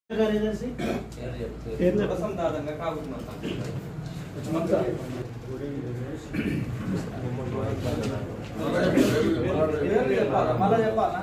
కార్యదర్శి పేర్లు వసంతాదంగా కాకుండా మళ్ళా చెప్పాలా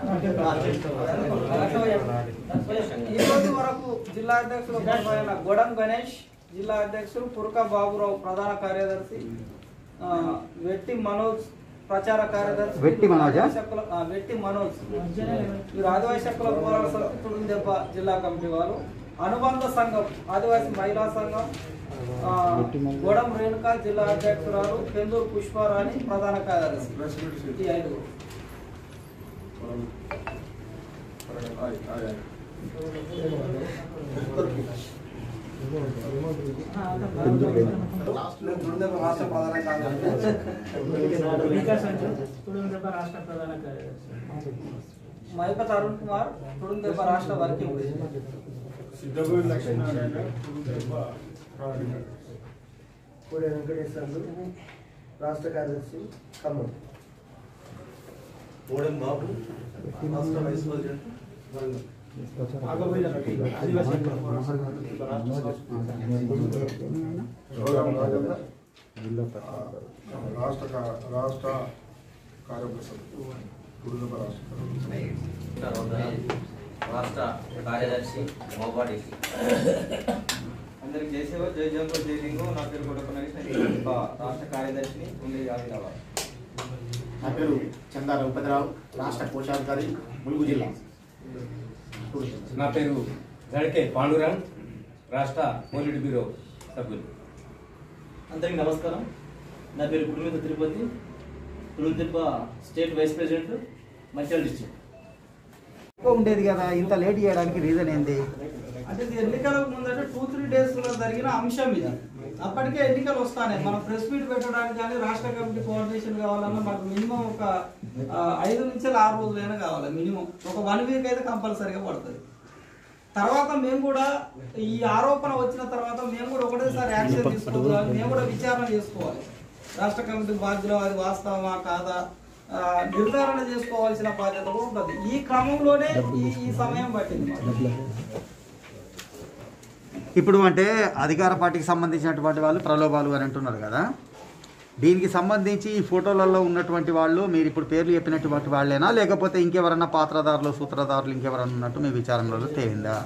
ఈ రోజు వరకు జిల్లా అధ్యక్షులు కొనసాగిన గొడం గణేష్ జిల్లా అధ్యక్షులు పురక బాబురావు ప్రధాన కార్యదర్శి ఆ, వెట్టి మనోజ్ ప్రచార కార్యదర్శి వెట్టి మనోజా? ఆదివాసీ హక్కుల- ఆ, వెట్టి మనోజ్ వీరు ఆదివాసీ హక్కుల పోరాట సమితి తుడుందెబ్బ జిల్లా కమిటీ వారు అనుబంధ సంఘం ఆదివాసీ మహిళా సంఘం ఆ, గొడం రేణుక జిల్లా అధ్యక్షురాలు పెందూరు పుష్పారాణి ప్రధాన కార్యదర్శి ఈ ఐదుగురు రాష్ట్ర ప్రధాన కార్యదర్శి వికాస్ అంటే తుడుందెబ్బ రాష్ట్ర ప్రధాన కార్యదర్శి మైపత్ అరుణ్ కుమార్ తుడుందెబ్బ రాష్ట్ర వర్కింగ్ ప్రెసిడెంట్ సిద్ధగోవింద లక్ష్మీనారాయణ కుటుంబ ప్రారంభ కోడి వెంకటేశ్వర్లు రాష్ట్ర కార్యదర్శి ఖమ్మం ఓడెం బాబు రాష్ట్ర వైస్ ప్రెసిడెంట్ వరంగల్ రాష్ట్ర కా- రాష్ట్ర కార్యదర్శి కుటుంబ రాష్ట్ర రాష్ట్ర కార్యదర్శి మొబైల్ అందరికి జయసేవ జయ జయంతో జయ లింగం నా పేరు కూడా కొనసాగి రాష్ట్ర కార్యదర్శిని ఉండే ఆదిలాబాద్ నా పేరు చందా రఘుపతిరావు రాష్ట్ర కోశాధికారి ములుగు జిల్లా నా పేరు గడికే పాండురంగ్ రాష్ట్ర పోలిట్ బ్యూరో సభ్యులు అందరికి నమస్కారం నా పేరు Kutumba Tirupati Tudumdebba state vice president Mancherial district ఎక్కువ ఉండేది కదా ఇంత లేట్ చేయడానికి రీజన్ ఏంది అంటే ఇది ఎన్నికలకు ముందంటే టూ త్రీ డేస్ లో జరిగిన అంశం ఇది అప్పటికే ఎన్నికలు వస్తానే మనం ప్రెస్ మీట్ పెట్టడానికి కానీ రాష్ట్ర కమిటీ కోఆర్డినేషన్ కావాలన్నా మనకు మినిమం ఒక ఆ, ఐదు నుంచి ఆరు రోజులైనా కావాలి మినిమం ఒక వన్ వీక్ అయితే కంపల్సరీగా పడుతుంది తర్వాత మేము కూడా ఈ ఆరోపణ వచ్చిన తర్వాత మేము కూడా ఒకటేసారి యాక్షన్ తీసుకోవాలి మేము కూడా విచారణ చేసుకోవాలి రాష్ట్ర కమిటీ బాధ్యులు అది వాస్తవమా కాదా ఆ, నిర్ధారణ చేసుకోవాల్సిన బాధ్యత కూడా ఉంటుంది ఈ క్రమంలోనే ఈ ఈ సమయం పట్టింది మాకు. ఇప్పుడు అంటే అధికార పార్టీకి సంబంధించినటువంటి వాళ్ళు ప్రలోభాలు అని అంటున్నారు కదా దీనికి సంబంధించి ఈ ఫోటోలలో ఉన్నటువంటి వాళ్ళు మీరు ఇప్పుడు పేర్లు చెప్పినటువంటి వాళ్ళేనా లేకపోతే ఇంకెవరన్నా పాత్రదారులు సూత్రధారులు ఇంకెవరన్నా ఉన్నట్టు మీ విచారణలో తేలిందా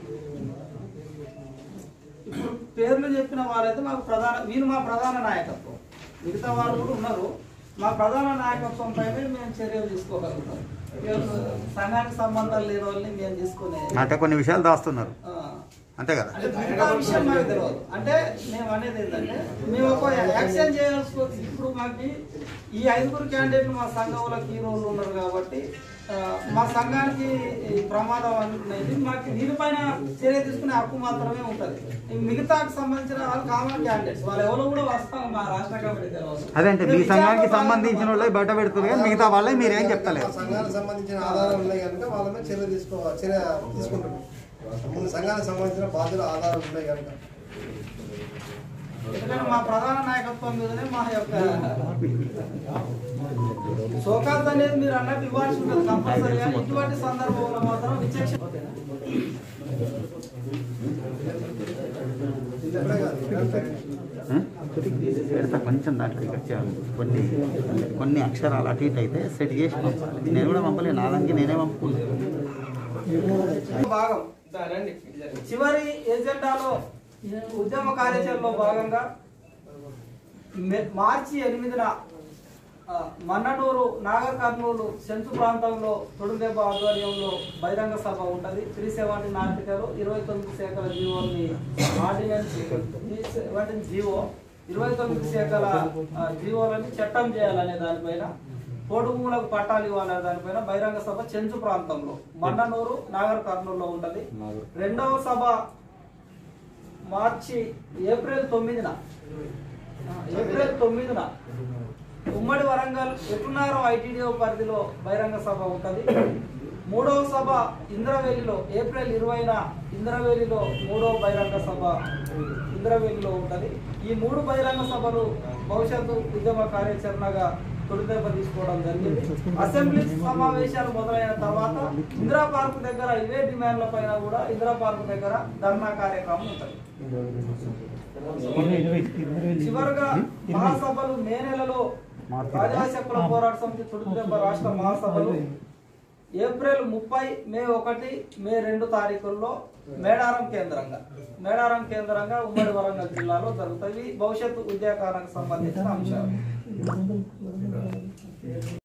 ఇప్పుడు పేర్లు చెప్పిన వారైతే మాకు ప్రధాన వీరు మా ప్రధాన నాయకత్వం మిగతా వాళ్ళు కూడా ఉన్నారు మా ప్రధాన నాయకత్వం పైన మేము చర్యలు తీసుకోగలుగుతాం ఎవరు సంఘానికి సంబంధాలు లేని వాళ్ళని మేము తీసుకునే అంటే కొన్ని విషయాలు దాస్తున్నారు ఆ, అంతే కదా అంటే మిగతా విషయం మాకు తెలియదు అంటే మేము అనేది ఏంటంటే మేము ఒక యాక్షన్ చేయాల్సి వస్తుంది. ఇప్పుడు మాకు ఈ ఐదుగురు క్యాండిడేట్లు మా సంఘంలో హీరోలు ఉన్నారు కాబట్టి ఆ, మా సంఘానికి ఈ ప్రమాదం అనేది మాకు దీనిపైన చర్య తీసుకునే హక్కు మాత్రమే ఉంటుంది ఈ మిగతాకు సంబంధించిన వాళ్ళు కామన్ క్యాండిడేట్స్ వాళ్ళు ఎవరో కూడా వస్తాం మా రాష్ట్ర కమిటీ తెలియదు అదే అంటే మీ సంఘానికి సంబంధించిన వాళ్ళే బయట పెడుతున్నారు కానీ మిగతా వాళ్ళే మీరేం చెప్తలేరు మా సంఘానికి సంబంధించిన ఆధారాలు ఉన్నాయి కనుక వాళ్ళ మీద చర్య తీసుకోవాలి చర్య తీసుకుంటున్నాం ముందు సంఘానికి సంబంధించిన బాధ్యుల ఆధారాలు ఉన్నాయి కనుక ఎందుకంటే మా ప్రధాన నాయకత్వం మీదనే మా యొక్క సోకాత్ అనేది మీరు అన్నట్టు ఇవ్వాల్సి ఉంటుంది కంపల్సరీగా ఇటువంటి సందర్భంలో మాత్రం విచక్షణ ఇప్పుడే కాదు ఇంకా టైం. పెడతా కొంచెం దాంట్లో ఇక వచ్చాను. కొన్ని కొన్ని అక్షరాలు అటు ఇటు అయితే సెట్ చేసి పంపాలి నేను కూడా పంపలేను నాదంకి నేనే పంపుకున్నాను భాగం చివరి ఎజెండాలో ఉద్యమ కార్యాచరణలో భాగంగా మే- మార్చి ఎనిమిదిన ఆ, మన్ననూరు నాగర్ కర్నూలు సెంచు ప్రాంతంలో తొడుదెబ్బ ఆధ్వర్యంలో బహిరంగ సభ ఉంటుంది త్రీ సెవెంటీ ఆర్టికల్ ఇరవై తొమ్మిది శాఖల జీవోని ఆర్డినెన్స్ సెవెంటీ జీవో ఇరవై తొమ్మిది శాఖల ఆ, జీవోలని చట్టం చేయాలనే దానిపైన పోటు భూములకు పట్టాలు ఇవ్వాలనే దానిపైన బహిరంగ సభ చెంచు ప్రాంతంలో మన్ననూరు నాగర్ కర్నూలులో ఉంటది రెండవ సభ మార్చి ఏప్రిల్ తొమ్మిదిన ఆ, ఏప్రిల్ తొమ్మిదిన ఉమ్మడి వరంగల్ ఎటున్నారం ఐటీడీఓ పరిధిలో బహిరంగ సభ ఉంటుంది మూడవ సభ ఇంద్రవేలిలో ఏప్రిల్ ఇరవైన ఇంద్రవేలిలో మూడవ బహిరంగ సభ ఇంద్రవేలిలో ఉంటుంది ఈ మూడు బహిరంగ సభలు భవిష్యత్తు ఉద్యమ కార్యాచరణగా తొలిదెబ్బ తీసుకోవడం జరిగింది అసెంబ్లీ సమావేశాలు మొదలైన తర్వాత ఇందిరా పార్క్ దగ్గర ఇవే డిమాండ్ల పైన కూడా ఇందిరా పార్క్ దగ్గర ధర్నా కార్యక్రమం ఉంటుంది చివరిగా మహాసభలు మే నెలలో ప్రజాశక్తుల పోరాట సమితి తొలిదెబ్బ రాష్ట్ర మహాసభలు ఏప్రిల్ ముప్పై మే ఒకటి మే రెండు తారీఖుల్లో మేడారం కేంద్రంగా మేడారం కేంద్రంగా ఉమ్మడి వరంగల్ జిల్లాలో జరుగుతాయి ఇవి భవిష్యత్తు ఉద్యోగాలకు సంబంధించిన అంశాలు